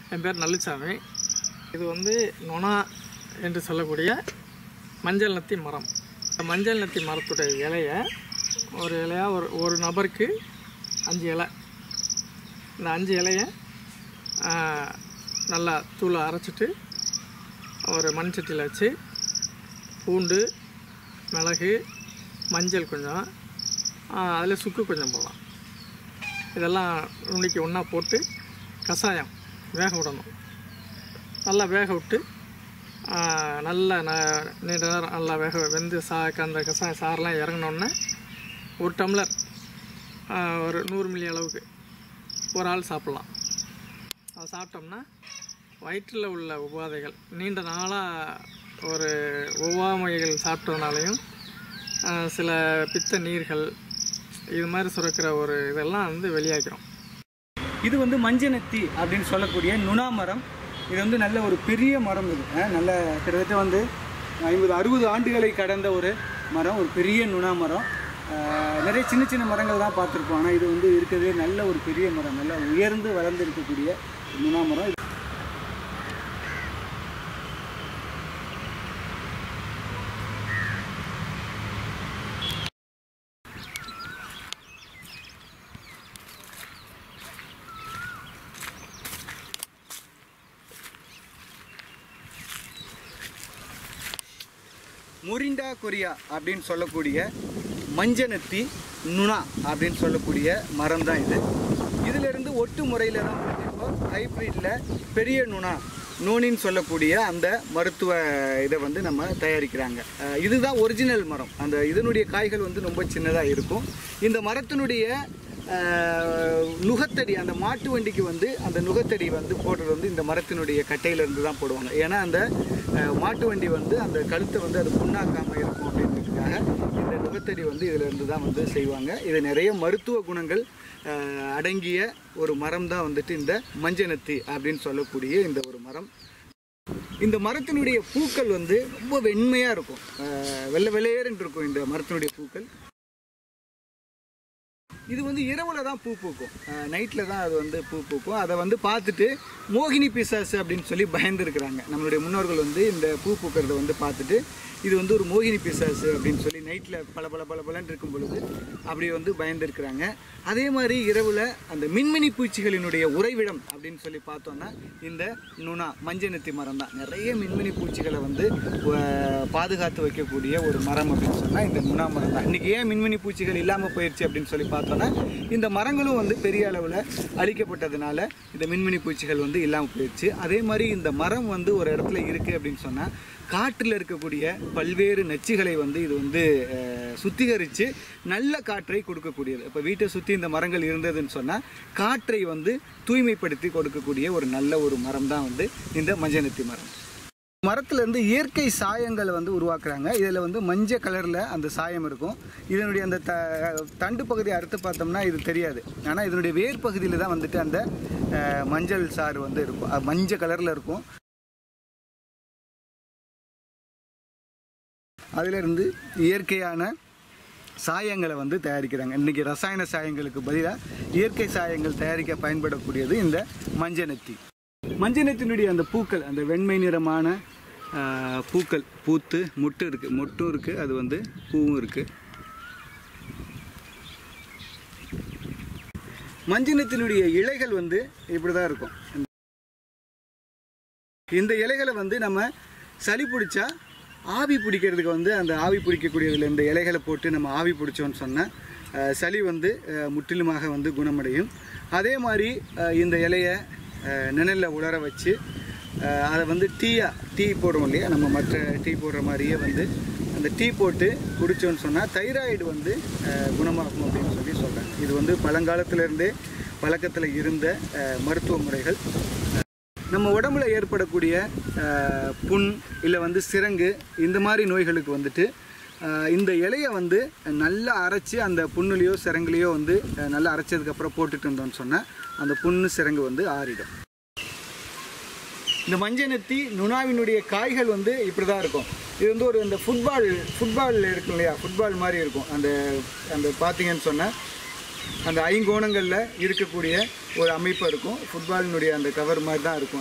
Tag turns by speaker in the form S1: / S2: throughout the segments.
S1: என் பேர் நல்லுச்சாமி இது வந்து நொனா என்று சொல்லக்கூடிய மஞ்சள் நத்தி மரம் இந்த மஞ்சள் நத்தி மரத்துடைய இலையை ஒரு இலையாக ஒரு ஒரு நபருக்கு அஞ்சு இலை இந்த அஞ்சு இலையை ஆ, நல்லா தூளை அரைச்சிட்டு ஒரு மண் சட்டியில் வச்சு பூண்டு மிளகு மஞ்சள் கொஞ்சம் அதில் சுக்கு கொஞ்சம் போடலாம் இதெல்லாம் நுணுக்கி ஒன்றா போட்டு கஷாயம் வேக விடணும் நல்லா வேக விட்டு ஆ, நல்லா ந நீண்ட நேரம் நல்லா வேக வெந்து சா அந்த கஷாயம் சாரெலாம் இறங்கினோடனே ஒரு டம்ளர் ஆ, ஒரு நூறு மில்லி அளவுக்கு ஒரு ஆள் சாப்பிட்லாம் அதை சாப்பிட்டோம்னா வயிற்றில் உள்ள உபாதைகள் நீண்ட நாளாக ஒரு ஒவ்வாமைகள் சாப்பிட்டதுனாலையும் ஆ, சில பித்த நீர்கள் இது மாதிரி சுரக்கிற ஒரு இதெல்லாம் வந்து வெளியாக்கிறோம்
S2: இது வந்து மஞ்சனத்தி அப்படின்னு சொல்லக்கூடிய நுணா மரம் இது வந்து நல்ல ஒரு பெரிய மரம் இது அஹ் நல்ல கிட்டத்தட்ட வந்து ஐம்பது அறுபது ஆண்டுகளை கடந்த ஒரு மரம் ஒரு பெரிய நுணா மரம் அஹ் நிறைய சின்ன சின்ன மரங்கள் தான் பார்த்துருப்போம் ஆனால் இது வந்து இருக்கிறதே நல்ல ஒரு பெரிய மரம் நல்ல உயர்ந்து வளர்ந்து இருக்கக்கூடிய நுணா மரம் முரிண்டா கொரியா அப்படின்னு சொல்லக்கூடிய மஞ்சனத்தி நுணா அப்படின்னு சொல்லக்கூடிய மரம் தான் இது இதிலிருந்து ஒட்டு முறையில் தான் வந்து இப்போ ஹைப்ரிட்டில் பெரிய நுணா நூனின்னு சொல்லக்கூடிய அந்த மருத்துவ இதை வந்து நம்ம தயாரிக்கிறாங்க அஹ் இதுதான் ஒரிஜினல் மரம் அந்த இதனுடைய காய்கள் வந்து ரொம்ப சின்னதாக இருக்கும் இந்த மரத்தினுடைய அஹ், நுகத்தடி அந்த மாட்டு வண்டிக்கு வந்து அந்த நுகத்தடி வந்து போடுறது வந்து இந்த மரத்தினுடைய கட்டையிலேருந்து தான் போடுவாங்க ஏன்னா அந்த அஹ், மாட்டு வண்டி வந்து அந்த கழுத்தை வந்து அது புண்ணாக்காமல் இருக்கும் அப்படின்றதுக்காக இந்த நுகத்தடி வந்து இதிலிருந்து தான் வந்து செய்வாங்க இது நிறைய மருத்துவ குணங்கள் அஹ், அடங்கிய ஒரு மரம் தான் வந்துட்டு இந்த மஞ்சனத்தி அப்படின்னு சொல்லக்கூடிய இந்த ஒரு மரம் இந்த மரத்தினுடைய பூக்கள் வந்து ரொம்ப வெண்மையாக இருக்கும் அஹ், வெள்ளை வெள்ளையேன்னு இருக்கும் இந்த மரத்தினுடைய பூக்கள் இது வந்து இரவுல தான் பூ பூக்கும் நைட்டில் தான் அது வந்து பூ பூக்கும் அதை வந்து பார்த்துட்டு மோகினி பிசாசு அப்படின்னு சொல்லி பயந்துருக்கிறாங்க நம்மளுடைய முன்னோர்கள் வந்து இந்த பூ பூக்கிறத வந்து பார்த்துட்டு இது வந்து ஒரு மோகினி பிசாசு அப்படின்னு சொல்லி நைட்டில் பல பல பல பலன்னு இருக்கும் பொழுது அப்படி வந்து பயந்துருக்கிறாங்க அதே மாதிரி இரவில் அந்த மின்மினி பூச்சிகளினுடைய உறைவிடம் அப்படின்னு சொல்லி பார்த்தோன்னா இந்த நுணா மஞ்சனத்தி மரம் தான் நிறைய மின்மினி பூச்சிகளை வந்து அஹ், பாதுகாத்து வைக்கக்கூடிய ஒரு மரம் அப்படின்னு சொன்னால் இந்த நுணா மரம் தான் இன்றைக்கி ஏன் மின்மினி பூச்சிகள் இல்லாமல் போயிடுச்சு அப்படின்னு சொல்லி பார்த்தோன்னா இந்த மரங்களும் வந்து பெரிய அளவில் அழிக்கப்பட்டதுனால இந்த மின்மினி பூச்சிகள் வந்து இல்லாமல் போயிடுச்சு அதே மாதிரி இந்த மரம் வந்து ஒரு இடத்துல இருக்குது அப்படின்னு சொன்னால் காற்றில் இருக்கக்கூடிய பல்வேறு நச்சுகளை வந்து இது வந்து அஹ், சுத்திகரித்து நல்ல காற்றை கொடுக்கக்கூடியது இப்போ வீட்டை சுற்றி இந்த மரங்கள் இருந்ததுன்னு சொன்னால் காற்றை வந்து தூய்மைப்படுத்தி கொடுக்கக்கூடிய ஒரு நல்ல ஒரு மரம் தான் வந்து இந்த மஞ்சனத்தி மரம் மரத்துல இருந்து இயற்கை சாயங்களை வந்து உருவாக்குறாங்க இதில் வந்து மஞ்சள் கலரில் அந்த சாயம் இருக்கும் இதனுடைய அந்த த தண்டு பகுதியை அறுத்து பார்த்தோம்னா இது தெரியாது ஆனால் இதனுடைய வேர் பகுதியில் தான் வந்துட்டு அந்த அஹ், மஞ்சள் சாறு வந்து இருக்கும் அது மஞ்சள் கலரில் இருக்கும் அதிலிருந்து இயற்கையான சாயங்களை வந்து தயாரிக்கிறாங்க இன்றைக்கி ரசாயன சாயங்களுக்கு பதிலாக இயற்கை சாயங்கள் தயாரிக்க பயன்படக்கூடியது இந்த மஞ்சனத்தி மஞ்சனத்தினுடைய அந்த பூக்கள் அந்த வெண்மை நிறமான ஆ, பூக்கள் பூத்து முட்டு இருக்குது மொட்டும் இருக்குது அது வந்து பூவும் இருக்குது மஞ்சனத்தினுடைய இலைகள் வந்து இப்படி தான் இருக்கும் இந்த இலைகளை வந்து நம்ம சளி பிடிச்சா ஆவி பிடிக்கிறதுக்கு வந்து அந்த ஆவி பிடிக்கக்கூடியதில் இந்த இலைகளை போட்டு நம்ம ஆவி பிடிச்சோன்னு சொன்னால் அஹ், சளி வந்து அஹ், முற்றிலுமாக வந்து குணமடையும் அதே மாதிரி அஹ், இந்த இலையை அஹ், நிழல்ல உலர வச்சு அஹ், அதை வந்து டீயா டீ போடுவோம் இல்லையா நம்ம மற்ற டீ போடுற மாதிரியே வந்து அந்த டீ போட்டு குடித்தோன்னு சொன்னால் தைராய்டு வந்து அஹ், குணமாகும் அப்படின்னு சொல்லி சொல்கிறாங்க இது வந்து பழங்காலத்திலேருந்தே பழக்கத்தில் இருந்த அஹ், மருத்துவ முறைகள் நம்ம உடம்புல ஏற்படக்கூடிய அஹ், புண் இல்லை வந்து சிரங்கு இந்த மாதிரி நோய்களுக்கு வந்துட்டு அஹ், இந்த இலையை வந்து நல்லா அரைச்சி அந்த புண்ணுலேயோ சிரங்குலேயோ வந்து அஹ், நல்லா அரைச்சதுக்கப்புறம் போட்டுட்டு இருந்தோம்னு சொன்னால் அந்த புண்ணு சிரங்கு வந்து ஆறிடும் இந்த மஞ்சனத்தி நுணாவினுடைய காய்கள் வந்து இப்படி தான் இருக்கும் இது வந்து ஒரு இந்த ஃபுட்பால் ஃபுட்பால் இருக்கும் இல்லையா ஃபுட்பால் மாதிரி இருக்கும் அந்த அந்த பார்த்தீங்கன்னு சொன்னால் அந்த ஐங்கோணங்களில் இருக்கக்கூடிய ஒரு அமைப்பு இருக்கும் ஃபுட்பாலினுடைய அந்த கவர் மாதிரி தான் இருக்கும்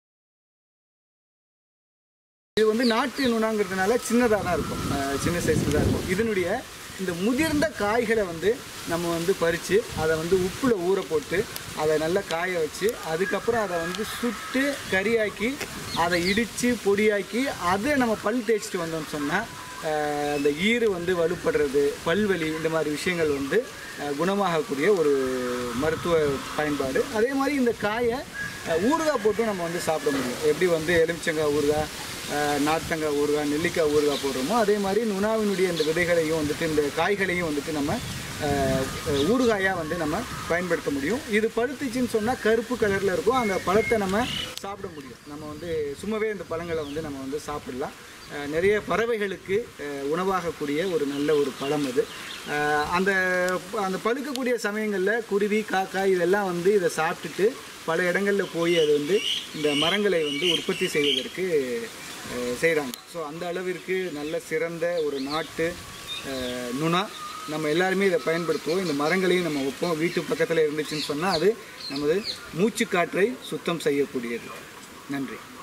S2: இது வந்து நாட்டு நுணாங்கிறதுனால சின்னதாக தான் இருக்கும் அஹ் சின்ன சைஸில் தான் இருக்கும் இதனுடைய இந்த முதிர்ந்த காய்களை வந்து நம்ம வந்து பறித்து அதை வந்து உப்பில் ஊற போட்டு அதை நல்லா காய வச்சு அதுக்கப்புறம் அதை வந்து சுட்டு கறியாக்கி அதை இடித்து பொடியாக்கி அதை நம்ம பல் தேய்ச்சிட்டு வந்தோம்னு சொன்னால் அந்த ஈறு வந்து வலுப்படுறது பல்வலி இந்த மாதிரி விஷயங்கள் வந்து அஹ், குணமாகக்கூடிய ஒரு மருத்துவ பயன்பாடு அதே மாதிரி இந்த காயை அஹ், ஊறுகாய் போட்டும் நம்ம வந்து சாப்பிட முடியும் எப்படி வந்து எலுமிச்சங்காய் ஊறுகாய் அஹ், நார்த்தங்காய் ஊறுகாய் நெல்லிக்காய் ஊறுகாய் போடுறோமோ அதே மாதிரி நுணாவினுடைய இந்த விதைகளையும் வந்துட்டு இந்த காய்களையும் வந்துட்டு நம்ம அஹ், அஹ், ஊறுகாயாக வந்து நம்ம பயன்படுத்த முடியும் இது பழுத்துச்சுன்னு சொன்னால் கருப்பு கலரில் இருக்கும் அந்த பழத்தை நம்ம சாப்பிட முடியும் நம்ம வந்து சும்மாவே இந்த பழங்களை வந்து நம்ம வந்து சாப்பிடலாம் அஹ், நிறைய பறவைகளுக்கு அஹ், உணவாகக்கூடிய ஒரு நல்ல ஒரு பழம் அது அஹ், அந்த அந்த பழுக்கக்கூடிய சமயங்களில் குருவி காக்கா இதெல்லாம் வந்து இதை சாப்பிட்டுட்டு பல இடங்களில் போய் அது வந்து இந்த மரங்களை வந்து உற்பத்தி செய்வதற்கு செய்கிறாங்க ஸோ அந்த அளவிற்கு நல்ல சிறந்த ஒரு நாட்டு அஹ், நுணா நம்ம எல்லாருமே இதை பயன்படுத்துவோம் இந்த மரங்களையும் நம்ம வைப்போம் வீட்டு பக்கத்தில் இருந்துச்சுன்னு சொன்னால் அது நமது மூச்சுக்காற்றை சுத்தம் செய்யக்கூடியது நன்றி